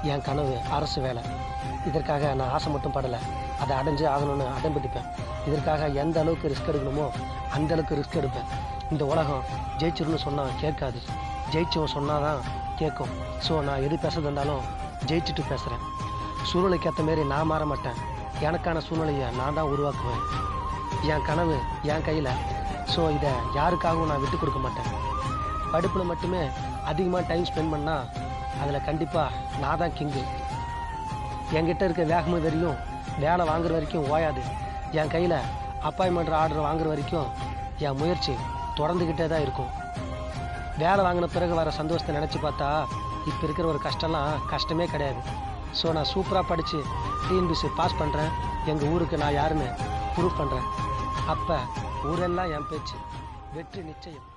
என் கனவு அரசு வேலை இதற்காக நான் ஆசை மட்டும் படலை அதை அடைஞ்சு ஆகணும்னு அடம் பிடிப்பேன் இதற்காக எந்த அளவுக்கு ரிஸ்க் எடுக்கணுமோ அந்த அளவுக்கு ரிஸ்க் எடுப்பேன் இந்த உலகம் ஜெயிச்சிருன்னு சொன்னால் கேட்காது ஜெயிச்சவன் சொன்னால் தான் கேட்கும் ஸோ நான் எது பேசுறது இருந்தாலும் ஜெயிச்சுட்டு பேசுகிறேன் சூழ்நிலைக்கு ஏற்ற மாரி நான் மாற மாட்டேன் எனக்கான சூழ்நிலையை நான் தான் உருவாக்குவேன் என் கனவு என் கையில் ஸோ இதை யாருக்காகவும் நான் விட்டு கொடுக்க மாட்டேன் படிப்பில் மட்டுமே அதிகமாக டைம் ஸ்பெண்ட் பண்ணால் அதில் கண்டிப்பாக நான் தான் கிங்கு என்கிட்ட இருக்க வேகமும் வரையும் வேலை வாங்குற வரைக்கும் ஓயாது என் கையில் அப்பாயின்மெண்ட் ஆர்டர் வாங்குற வரைக்கும் என் முயற்சி தொடர்ந்துக்கிட்டே தான் இருக்கும் வேலை வாங்கின பிறகு வர சந்தோஷத்தை நினச்சி பார்த்தா இப்போ இருக்கிற ஒரு கஷ்டம்லாம் கஷ்டமே கிடையாது ஸோ நான் சூப்பராக படித்து டிஎன்பிசி பாஸ் பண்ணுறேன் எங்கள் ஊருக்கு நான் யாருன்னு ப்ரூவ் பண்ணுறேன் அப்போ ஊரெல்லாம் என் பேச்சு வெற்றி நிச்சயம்